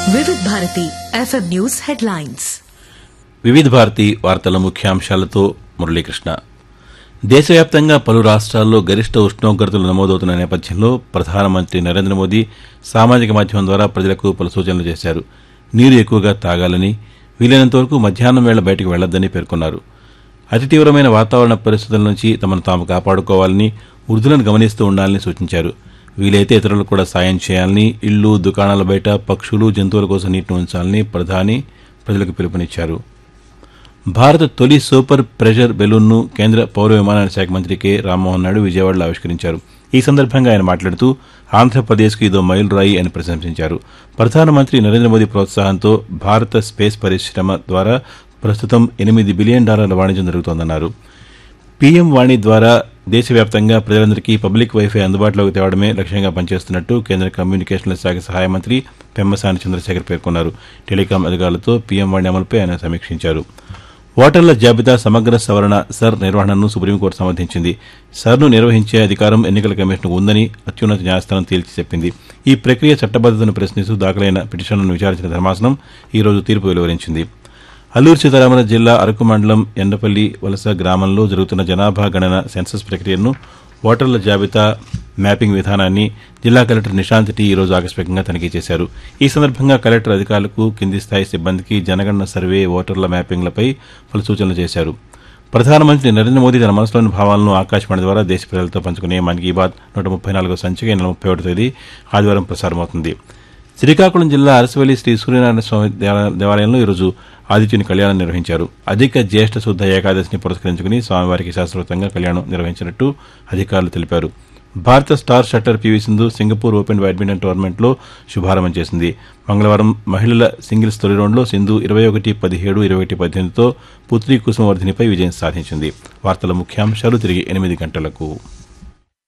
వివిధ Bharati FM news headlines వివిధ భారతి వార్తల ముఖ్యాంశాలతో మురళీకృష్ణ దేశవ్యాప్తంగా పలు రాష్ట్రాల్లో గరిష్ట ఉష్ణోగ్రతలు నమోదవుతున్న నేపథ్యంలో ప్రధానమంత్రి నరేంద్ర మోదీ సామాజిక మాధ్యమం ద్వారా ప్రజలకు పలు సూచనలు చేశారు నీరు ఎక్కువగా తాగాలని వీలైనంత వరకు మధ్యాహ్నం వేళ బయటకు వెళ్లొద్దని పేర్కొన్నారు అతి తీవ్రమైన వాతావరణ పరిస్థితుల నుంచి తమను తాము కాపాడుకోవాలని వృద్ధులను గమనిస్తూ ఉండాలని సూచించారు వీలైతే ఇతరులకు కూడా సాయం చేయాలని ఇళ్లు దుకాణాల బయట పక్షులు జంతువుల కోసం నీటిని ఉంచాలని ప్రధాని ప్రజలకు పిలుపునిచ్చారు భారత తొలి సూపర్ ప్రెషర్ బెలూన్ను కేంద్ర పౌర విమానయాన శాఖ మంత్రి కె రామ్మోహన్ నాయుడు విజయవాడలో ఆవిష్కరించారు ఈ సందర్భంగా ఆయన మాట్లాడుతూ ఆంధ్రప్రదేశ్కు ఇదో మైలురాయి అని ప్రశంసించారు ప్రధానమంత్రి నరేంద్ర మోదీ ప్రోత్సాహంతో భారత స్పేస్ పరిశ్రమ ద్వారా ప్రస్తుతం ఎనిమిది బిలియన్ డాలర్ల వాణిజ్యం జరుగుతోందన్నారు పీఎం వాణి ద్వారా దేశవ్యాప్తంగా ప్రజలందరికీ పబ్లిక్ వైఫై అందుబాటులోకి తేవడమే లక్ష్యంగా పనిచేస్తున్నట్టు కేంద్ర కమ్యూనికేషన్ల శాఖ సహాయ మంత్రి పెమ్మసాని చంద్రశేఖర్ పేర్కొన్నారు టెలికాం అధికారులతో పీఎం వాణి అమలుపై ఆయన సమీక్షించారు ఓటర్ల జాబితా సమగ్ర సవరణ సర్ నిర్వహణను సుప్రీంకోర్టు సమర్థించింది సర్ను నిర్వహించే అధికారం ఎన్నికల కమిషన్కు ఉందని అత్యున్నత న్యాయస్థానం తేల్చి చెప్పింది ఈ ప్రక్రియ చట్టబద్దతను ప్రశ్నిస్తూ దాఖలైన పిటిషన్లను విచారించిన ధర్మాసనం ఈ రోజు తీర్పు వెలువరించింది అల్లూరు సీతారామరాజు జిల్లా అరకు మండలం ఎండపల్లి వలస గ్రామంలో జరుగుతున్న జనాభా గణన సెన్సస్ ప్రక్రియను ఓటర్ల జాబితా మ్యాపింగ్ విధానాన్ని జిల్లా కలెక్టర్ నిశాంత్ టి ఈ రోజు ఆకస్మికంగా తనిఖీ చేశారు ఈ సందర్భంగా కలెక్టర్ అధికారులకు కింది స్థాయి సిబ్బందికి జనగణన సర్వే ఓటర్ల మ్యాపింగ్లపై పలు సూచనలు చేశారు ప్రధానమంత్రి నరేంద్ర మోదీ తన మనసులోని భావాలను ఆకాశవాణి ద్వారా దేశ ప్రజలతో పంచుకునే మన్ కీ బాత్ నూట ముప్పై నాలుగో సంచిక ఈ నెల ముప్పై ఒకటి తేదీ ఆదివారం ప్రసారమవుతుంది శ్రీకాకుళం జిల్లా అరసవల్లి శ్రీ సూర్యనారాయణ స్వామి దేవాలయ- దేవాలయంలో ఈరోజు ఆదిత్యుని కళ్యాణం నిర్వహించారు అధిక జ్యేష్ఠ శుద్ధ ఏకాదశిని పురస్కరించుకుని స్వామివారికి శాస్త్రోక్తంగా కళ్యాణం నిర్వహించినట్టు అధికారులు తెలిపారు భారత star shuttler PV Sindhu Singapore open badminton టోర్నమెంట్లో శుభారంభం చేసింది మంగళవారం మహిళల సింగిల్స్ తొలి రౌండ్లో సింధు ఇరవై ఒకటి పదిహేడు ఇరవై ఒకటి పద్దెనిమిదితో పుత్రి కుసుమవర్ధినిపై విజయం సాధించింది వార్తల ముఖ్యాంశాలు తిరిగి ఎనిమిది గంటలకు